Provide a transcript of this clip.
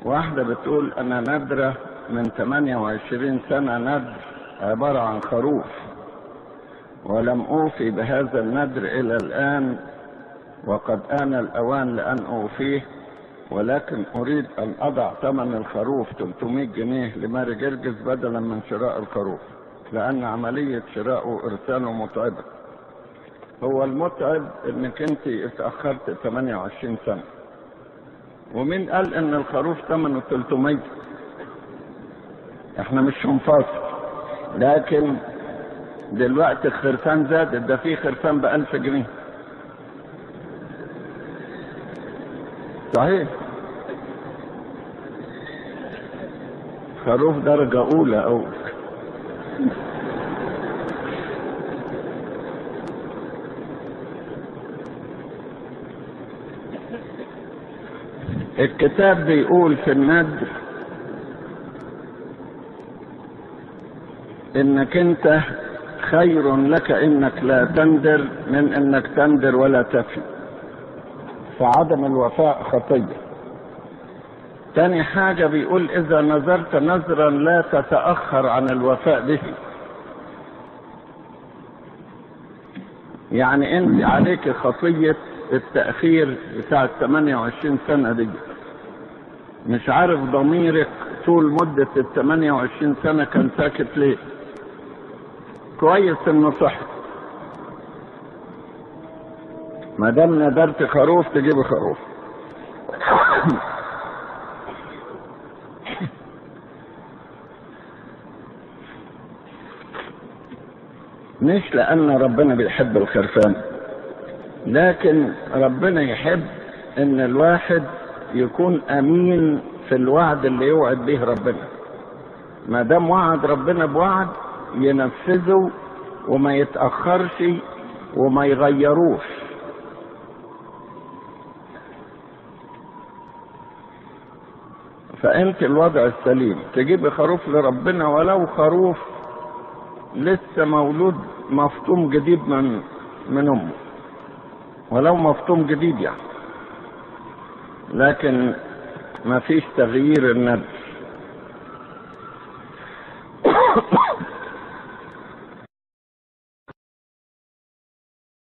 واحدة بتقول أنا نادرة من 28 سنة ندر عبارة عن خروف ولم أوفي بهذا الندر إلى الآن وقد آن الأوان لأن أوفيه ولكن أريد أن أضع ثمن الخروف 300 جنيه لماري جرجس بدلا من شراء الخروف لأن عملية شراءه وإرساله متعبة هو المتعب إنك أنت اتأخرت 28 سنة ومين قال إن الخروف ثمنه 300 احنا مش هنفاصل لكن دلوقتي الخرفان زادت ده في خرفان بألف جنيه صحيح خروف درجة أولى أو الكتاب بيقول في الندر انك انت خير لك انك لا تندر من انك تندر ولا تفي فعدم الوفاء خطيه تاني حاجة بيقول إذا نذرت نذرا لا تتأخر عن الوفاء به يعني أنت عليك خطية التأخير بتاع 28 سنة دي مش عارف ضميرك طول مدة ال 28 سنة كان ساكت ليه كويس انه صح ما دام ندرت خروف تجيب خروف مش لأن ربنا بيحب الخرفان لكن ربنا يحب ان الواحد يكون امين في الوعد اللي يوعد به ربنا ما دام وعد ربنا بوعد ينفذه وما يتأخرش وما يغيروش فانت الوضع السليم تجيب خروف لربنا ولو خروف لسه مولود مفطوم جديد من من امه ولو مفطوم جديد يعني لكن ما فيش تغيير الندب